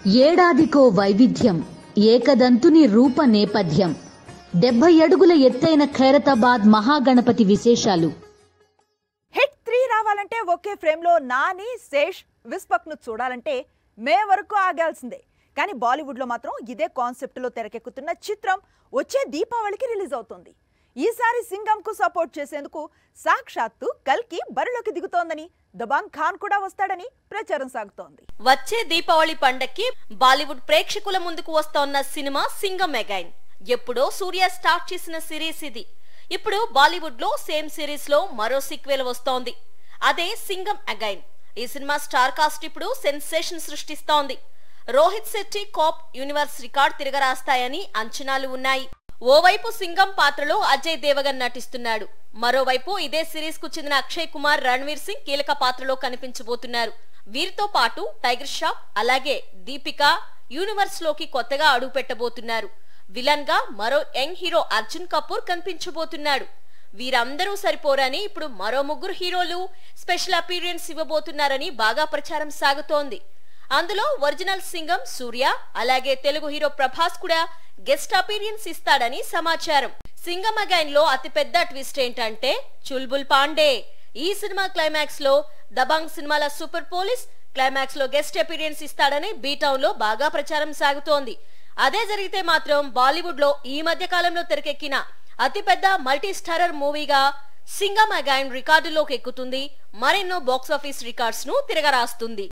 ఏడాదికో వైవిధ్యం ఏకదంతుని రూప నేపథ్యం డెబ్బై అడుగుల ఎత్తైన ఖైరతాబాద్ మహాగణపతి విశేషాలు హిట్ త్రీ రావాలంటే ఒకే ఫ్రేమ్లో నాని శేష్ విస్పక్ను చూడాలంటే మే వరకు ఆగాల్సిందే కానీ బాలీవుడ్లో మాత్రం ఇదే కాన్సెప్ట్లో తెరకెక్కుతున్న చిత్రం వచ్చే దీపావళికి రిలీజ్ అవుతుంది ఈసారి సింగంకు సపోర్ట్ చేసేందుకు సాక్షాత్తు కల్కి బరిలోకి దిగుతోందని దబాంగ్ ఖాన్ కూడా వస్తాడని ప్రచారం సాగుతోంది వచ్చే దీపావళి పండక్కి బాలీవుడ్ ప్రేక్షకుల ముందుకు వస్తోన్న సినిమా సింగం అగైన్ ఎప్పుడో సూర్య స్టార్ట్ చేసిన సిరీస్ ఇది ఇప్పుడు బాలీవుడ్ లో సేమ్ సిరీస్ లో మరో సీక్వెల్ వస్తోంది అదే సింగం అగైన్ ఈ సినిమా స్టార్ కాస్ట్ ఇప్పుడు సెన్సేషన్ సృష్టిస్తోంది Rohit Shetty cop universe record తిరగరాస్తాయని అంచనాలు ఉన్నాయి ఓవైపు సింగం పాత్రలో అజయ్ దేవగన్ నటిస్తున్నాడు మరోవైపు ఇదే సిరీస్ కు చెందిన అక్షయ్ కుమార్ రణ్వీర్ సింగ్ కీలక పాత్రలో కనిపించబోతున్నారు వీరితో పాటు టైగర్ షాప్ అలాగే దీపిక యూనివర్స్ లోకి కొత్తగా అడుగు పెట్టబోతున్నారు విలన్ గా మరో యంగ్ హీరో అర్జున్ కపూర్ కనిపించబోతున్నాడు వీరందరూ సరిపోరని ఇప్పుడు మరో ముగ్గురు హీరోలు స్పెషల్ అపీరియన్స్ ఇవ్వబోతున్నారని బాగా ప్రచారం సాగుతోంది అందులో ఒరిజినల్ సింగం సూర్య అలాగే తెలుగు హీరో ప్రభాస్ కూడా గెస్ట్ అపీరియన్స్ ఇస్తాడని సమాచారం సింగం అగైన్ లో అతిపెద్ద ట్విస్ట్ ఏంటంటే చుల్బుల్ పాండే ఈ సినిమా క్లైమాక్స్ లో దబాంగ్ సినిమాల సూపర్ పోలీస్ క్లైమాక్స్ లో గెస్ట్ అపీరియన్స్ ఇస్తాడని బీటౌన్ లో బాగా ప్రచారం సాగుతోంది అదే జరిగితే మాత్రం బాలీవుడ్ లో ఈ మధ్య కాలంలో తెరకెక్కిన అతిపెద్ద మల్టీ స్టారర్ మూవీగా సింగం అగైన్ రికార్డులోకి ఎక్కుతుంది మరెన్నో బాక్సాఫీస్ రికార్డ్స్ ను తిరగరాస్తుంది